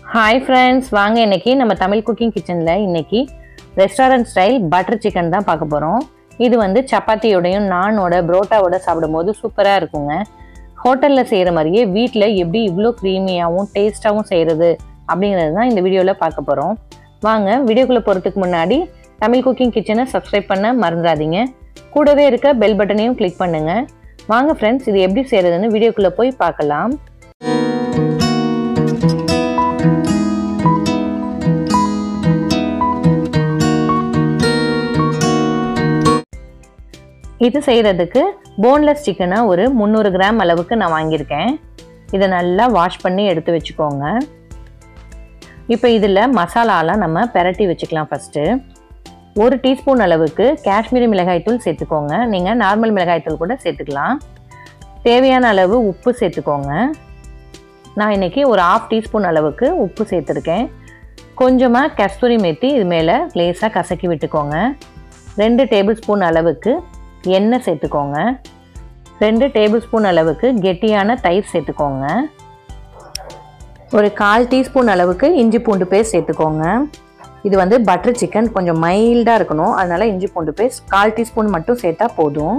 hi friends வாங்க இன்னைக்கு நம்ம தமிழ் குக்கிங் கிச்சனில் இன்னைக்கு ரெஸ்டாரண்ட் ஸ்டைல் பட்டர் சிக்கன் தான் பார்க்க போகிறோம் இது வந்து சப்பாத்தியோடையும் நானோட புரோட்டாவோட சாப்பிடும்போது சூப்பராக இருக்குங்க ஹோட்டலில் செய்கிற மாதிரியே வீட்டில் எப்படி இவ்வளோ க்ரீமியாகவும் டேஸ்ட்டாகவும் செய்கிறது அப்படிங்கிறது தான் இந்த வீடியோவில் பார்க்க போகிறோம் வாங்க வீடியோக்குள்ளே போகிறதுக்கு முன்னாடி தமிழ் குக்கிங் கிச்சனை சப்ஸ்கிரைப் பண்ண மறந்துடாதீங்க கூடவே இருக்க பெல் பட்டனையும் கிளிக் பண்ணுங்கள் வாங்க ஃப்ரெண்ட்ஸ் இது எப்படி செய்கிறதுன்னு வீடியோக்குள்ளே போய் பார்க்கலாம் இது செய்கிறதுக்கு போன்லெஸ் சிக்கனை ஒரு முந்நூறு கிராம் அளவுக்கு நான் வாங்கியிருக்கேன் இதை நல்லா வாஷ் பண்ணி எடுத்து வச்சுக்கோங்க இப்போ இதில் மசாலாலாம் நம்ம பெரட்டி வச்சுக்கலாம் ஃபஸ்ட்டு ஒரு டீஸ்பூன் அளவுக்கு காஷ்மீரி மிளகாய்த்தூள் சேர்த்துக்கோங்க நீங்கள் நார்மல் மிளகாய்த்தூள் கூட சேர்த்துக்கலாம் தேவையான அளவு உப்பு சேர்த்துக்கோங்க நான் இன்றைக்கி ஒரு ஆஃப் டீஸ்பூன் அளவுக்கு உப்பு சேர்த்துருக்கேன் கொஞ்சமாக கஸ்தூரி மேத்தி இது மேலே லேசாக கசக்கி விட்டுக்கோங்க ரெண்டு டேபிள் ஸ்பூன் அளவுக்கு எண்ணெய் சேர்த்துக்கோங்க ரெண்டு டேபிள் ஸ்பூன் அளவுக்கு கெட்டியான தயிர் சேர்த்துக்கோங்க ஒரு கால் டீஸ்பூன் அளவுக்கு இஞ்சி பூண்டு பேஸ்ட் சேர்த்துக்கோங்க இது வந்து பட்டர் சிக்கன் கொஞ்சம் மைல்டாக இருக்கணும் அதனால் இஞ்சி பூண்டு பேஸ்ட் கால் டீஸ்பூன் மட்டும் சேர்த்தா போதும்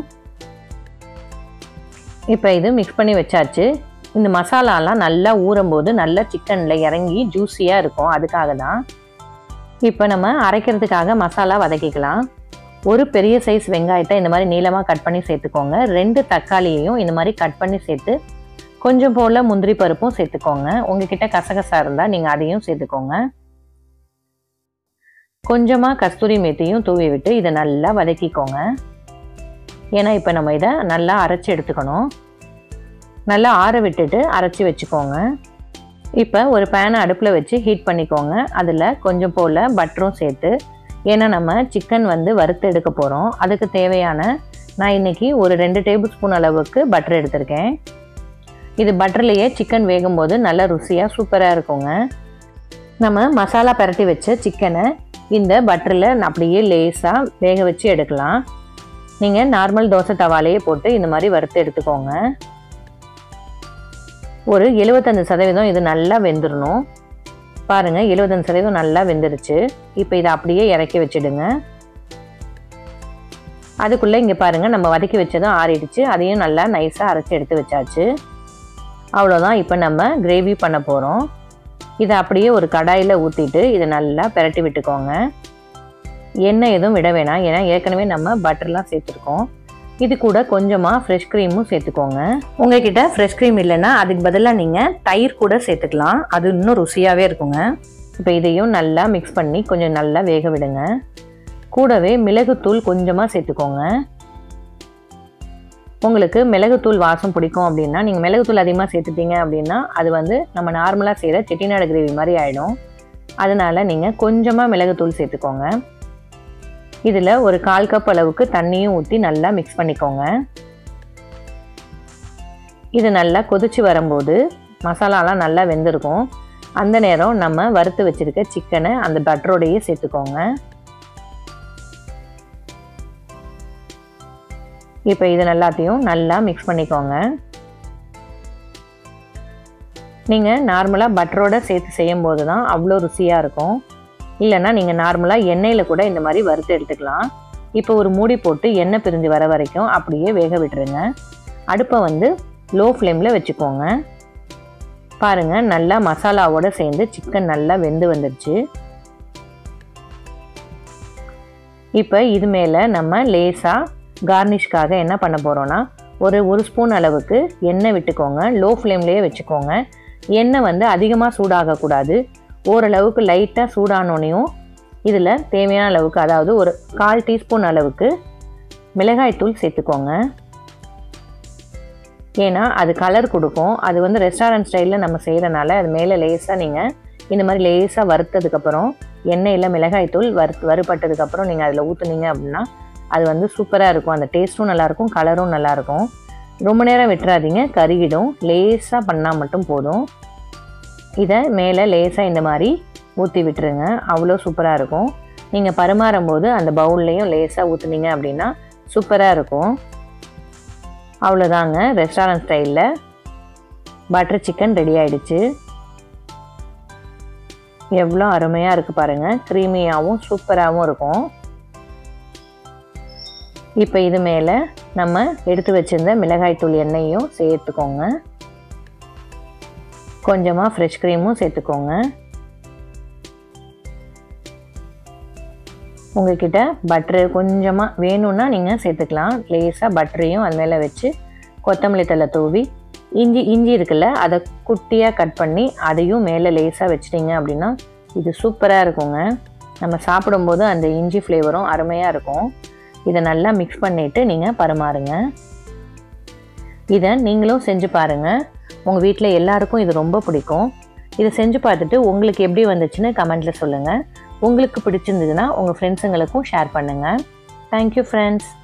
இப்போ இது மிக்ஸ் பண்ணி வச்சாச்சு இந்த மசாலாலாம் நல்லா ஊறும்போது நல்லா சிக்கனில் இறங்கி ஜூஸியாக இருக்கும் அதுக்காக தான் இப்போ நம்ம அரைக்கிறதுக்காக மசாலா வதக்கிக்கலாம் ஒரு பெரிய சைஸ் வெங்காயத்தை இந்த மாதிரி நீளமாக கட் பண்ணி சேர்த்துக்கோங்க ரெண்டு தக்காளியையும் இந்த மாதிரி கட் பண்ணி சேர்த்து கொஞ்சம் போல் முந்திரி பருப்பும் சேர்த்துக்கோங்க உங்ககிட்ட கசகசா இருந்தால் நீங்கள் அதையும் சேர்த்துக்கோங்க கொஞ்சமாக கஸ்தூரி மேத்தியும் தூவி விட்டு இதை நல்லா வதக்கிக்கோங்க ஏன்னா இப்போ நம்ம இதை நல்லா அரைச்சி எடுத்துக்கணும் நல்லா ஆற விட்டுட்டு அரைச்சி வச்சுக்கோங்க இப்போ ஒரு பேனை அடுப்பில் வச்சு ஹீட் பண்ணிக்கோங்க அதில் கொஞ்சம் போல் பட்டரும் சேர்த்து ஏன்னா நம்ம சிக்கன் வந்து வறுத்து எடுக்க போகிறோம் அதுக்கு தேவையான நான் இன்றைக்கி ஒரு ரெண்டு டேபிள் ஸ்பூன் அளவுக்கு பட்டர் எடுத்திருக்கேன் இது பட்டர்லேயே சிக்கன் வேகும்போது நல்லா ருசியாக சூப்பராக இருக்குங்க நம்ம மசாலா பரட்டி வச்ச சிக்கனை இந்த பட்டரில் அப்படியே லேஸாக வேக வச்சு எடுக்கலாம் நீங்கள் நார்மல் தோசை தவாலையே போட்டு இந்த மாதிரி வறுத்து எடுத்துக்கோங்க ஒரு எழுபத்தஞ்சு சதவீதம் இது நல்லா வெந்துடணும் பாருங்கள் எழுபத்தஞ்சு சதவீதம் நல்லா வெந்துருச்சு இப்போ இதை அப்படியே இறக்கி வச்சிடுங்க அதுக்குள்ளே இங்கே பாருங்கள் நம்ம வதக்கி வச்சதும் ஆறிடுச்சு அதையும் நல்லா நைஸாக அரைச்சி எடுத்து வச்சாச்சு அவ்வளோதான் இப்போ நம்ம கிரேவி பண்ண போகிறோம் இதை அப்படியே ஒரு கடாயில் ஊற்றிட்டு இதை நல்லா பெரட்டி விட்டுக்கோங்க எண்ணெய் எதுவும் விட வேணாம் ஏன்னா ஏற்கனவே நம்ம பட்டர்லாம் சேர்த்துருக்கோம் இது கூட கொஞ்சமாக ஃப்ரெஷ் க்ரீமும் சேர்த்துக்கோங்க உங்ககிட்ட ஃப்ரெஷ் க்ரீம் இல்லைன்னா அதுக்கு பதிலாக நீங்கள் தயிர் கூட சேர்த்துக்கலாம் அது இன்னும் ருசியாகவே இருக்குங்க இப்போ இதையும் நல்லா மிக்ஸ் பண்ணி கொஞ்சம் நல்லா வேக விடுங்க கூடவே மிளகுத்தூள் கொஞ்சமாக சேர்த்துக்கோங்க உங்களுக்கு மிளகுத்தூள் வாசம் பிடிக்கும் அப்படின்னா நீங்கள் மிளகுத்தூள் அதிகமாக சேர்த்துட்டீங்க அப்படின்னா அது வந்து நம்ம நார்மலாக செய்கிற செட்டிநாடு கிரேவி மாதிரி ஆகிடும் அதனால் நீங்கள் கொஞ்சமாக மிளகுத்தூள் சேர்த்துக்கோங்க இதில் ஒரு கால் கப் அளவுக்கு தண்ணியும் ஊற்றி நல்லா மிக்ஸ் பண்ணிக்கோங்க இது நல்லா கொதிச்சு வரும்போது மசாலாலாம் நல்லா வெந்திருக்கும் அந்த நேரம் நம்ம வறுத்து வச்சுருக்க சிக்கனை அந்த பட்டரோடையே சேர்த்துக்கோங்க இப்போ இது எல்லாத்தையும் நல்லா மிக்ஸ் பண்ணிக்கோங்க நீங்கள் நார்மலாக பட்டரோட சேர்த்து செய்யும்போது தான் அவ்வளோ ருசியாக இருக்கும் இல்லைன்னா நீங்கள் நார்மலாக எண்ணெயில் கூட இந்த மாதிரி வறுத்து எடுத்துக்கலாம் இப்போ ஒரு மூடி போட்டு எண்ணெய் பிரிஞ்சு வர வரைக்கும் அப்படியே வேக விட்டுருங்க அடுப்பை வந்து லோ ஃப்ளேமில் வச்சுக்கோங்க பாருங்கள் நல்லா மசாலாவோடு சேர்ந்து சிக்கன் நல்லா வெந்து வந்துடுச்சு இப்போ இது மேலே நம்ம லேசாக கார்னிஷ்காக என்ன பண்ண போகிறோன்னா ஒரு ஒரு ஸ்பூன் அளவுக்கு எண்ணெய் விட்டுக்கோங்க லோ ஃப்ளேம்லேயே வச்சுக்கோங்க எண்ணெய் வந்து அதிகமாக சூடாகக்கூடாது ஓரளவுக்கு லைட்டாக சூடானோனையும் இதில் தேவையான அளவுக்கு அதாவது ஒரு கால் டீஸ்பூன் அளவுக்கு மிளகாய்த்தூள் சேர்த்துக்கோங்க ஏன்னா அது கலர் கொடுக்கும் அது வந்து ரெஸ்டாரண்ட் ஸ்டைலில் நம்ம செய்கிறனால அது மேலே லேஸாக நீங்கள் இந்த மாதிரி லேஸாக வறுத்ததுக்கப்புறம் எண்ணெயில் மிளகாய்த்தூள் வறு வறுபட்டதுக்கப்புறம் நீங்கள் அதில் ஊற்றுனீங்க அப்படின்னா அது வந்து சூப்பராக இருக்கும் அந்த டேஸ்ட்டும் நல்லாயிருக்கும் கலரும் நல்லாயிருக்கும் ரொம்ப நேரம் விட்டுறாதீங்க கருகிடும் லேஸாக பண்ணால் மட்டும் போதும் இதை மேலே லேசாக இந்த மாதிரி ஊற்றி விட்டுருங்க அவ்வளோ சூப்பராக இருக்கும் நீங்கள் பரிமாறும் போது அந்த பவுல்லையும் லேசாக ஊற்றுனீங்க அப்படின்னா சூப்பராக இருக்கும் அவ்வளோதாங்க ரெஸ்டாரண்ட் ஸ்டைலில் பட்டர் சிக்கன் ரெடி ஆயிடுச்சு எவ்வளோ அருமையாக இருக்குது பாருங்கள் க்ரீமியாகவும் சூப்பராகவும் இருக்கும் இப்போ இது மேலே நம்ம எடுத்து வச்சிருந்த மிளகாய்த்தூள் எண்ணெயும் சேர்த்துக்கோங்க கொஞ்சமாக ஃப்ரெஷ் க்ரீமும் சேர்த்துக்கோங்க உங்ககிட்ட பட்ரு கொஞ்சமாக வேணும்னா நீங்கள் சேர்த்துக்கலாம் லேசாக பட்டரையும் அது மேலே வச்சு கொத்தமல்லி தலை தூவி இஞ்சி இஞ்சி இருக்குல்ல அதை குட்டியாக கட் பண்ணி அதையும் மேலே லேசாக வச்சிட்டிங்க அப்படின்னா இது சூப்பராக இருக்குங்க நம்ம சாப்பிடும்போது அந்த இஞ்சி ஃப்ளேவரும் அருமையாக இருக்கும் இதை நல்லா மிக்ஸ் பண்ணிவிட்டு நீங்கள் பரிமாறுங்க இதை நீங்களும் செஞ்சு பாருங்கள் உங்கள் வீட்டில் எல்லாருக்கும் இது ரொம்ப பிடிக்கும் இதை செஞ்சு பார்த்துட்டு உங்களுக்கு எப்படி வந்துச்சுன்னு கமெண்ட்டில் சொல்லுங்கள் உங்களுக்கு பிடிச்சிருந்ததுன்னா உங்கள் ஃப்ரெண்ட்ஸுங்களுக்கும் ஷேர் பண்ணுங்கள் தேங்க்யூ ஃப்ரெண்ட்ஸ்